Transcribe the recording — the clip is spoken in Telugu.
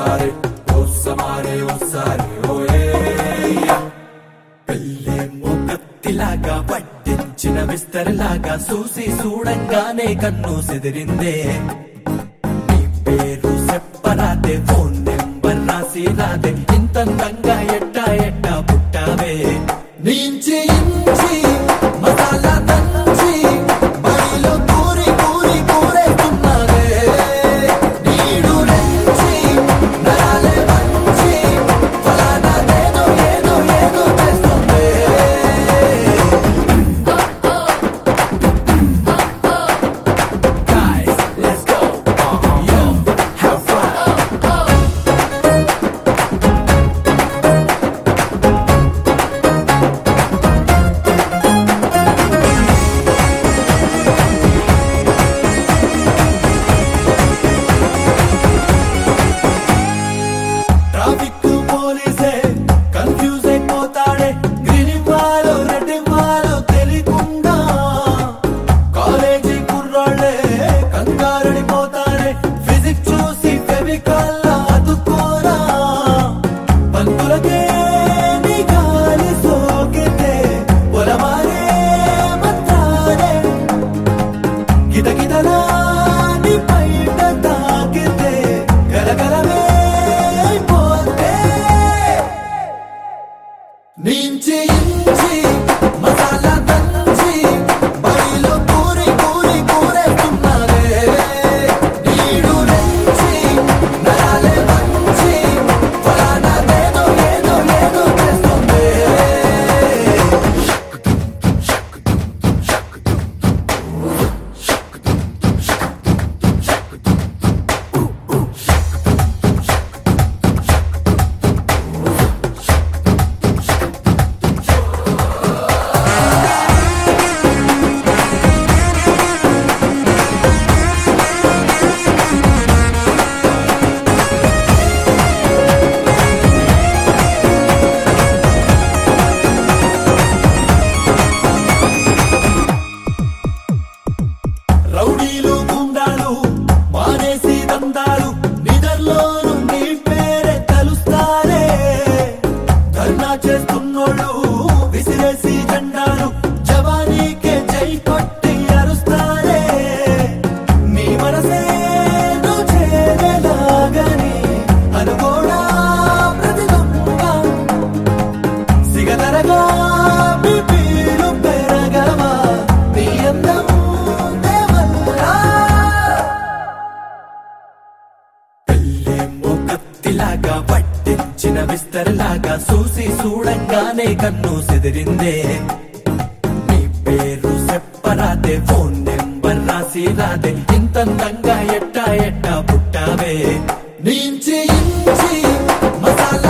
ఓసారి ఓసమారే ఓసారి ఓయే పెళ్ళేమో కత్తిలాగా పట్టించిన విస్తరలాగా చూసి చూడంగానే కన్ను సెదిరిందే నీ పేరు చెప్పరాదే ఫోన్ నెంబర్ రాసి రాదే ఇంతంతంగా ఎట్టా ఎట్టా పుట్టావే నీంచి ఇంచి మసాలా దంచి బడిలో కూరి కూరి కూరేస్తున్నావే నీడు రెంచి నరాలే వంచి ఫలానాదేదో ఏదో ఏదో చేస్తుంది Guys, let's go. Yo, have fun. Traffic పోలీసే కన్ఫ్యూజ్ అయిపోతాడే గ్రీన్ ఇవ్వాలో రెడ్ ఇవ్వాలో తెలియకుండా కాలేజీ కుర్రాళ్ళే కంగారడిపోతారే ఫిజిక్స్ చూసి ఫెవికాల్ అతుక్కోరా పంతులకే నీ గాలి సోకితే పొలమారే మంత్రాలే గితగితలా నీ పైట తాకితే గలగలమే అయిపోతే నించి ఇంచి మసాలా దంచి బడిలో కూరి కూరి కూరేస్తున్నారే నీడు రెంచి నరాలే వంచి ఫలానాదేదో ఏదో ఏదో చేస్తుంది రౌడీలు గుండాలు మానేసి దందాలు నిదర్లోను నీ పేరే తలుస్తారే ధర్నా చేస్తున్నోళ్ళు విసిరేసి జెండాలు జవానీకే జై కొట్టి అరుస్తారే నీ మనసే నువ్వు చేరేలాగని అనుకోడా ప్రతి దొంగ సిగదరగా మీ పీరు పెరగవా నీ అందం దేవల్లా పెళ్ళేమో కత్తిలాగా పట్టించిన విస్తరలాగా చూసి చూడంగానే కన్ను సెదిరిందే నీ పేరు చెప్పరాదే ఫోన్ నెంబర్ రాసి రాదే ఇంతంతంగా ఎట్టా ఎట్టా పుట్టావే నీంచి ఇంచి మసాలా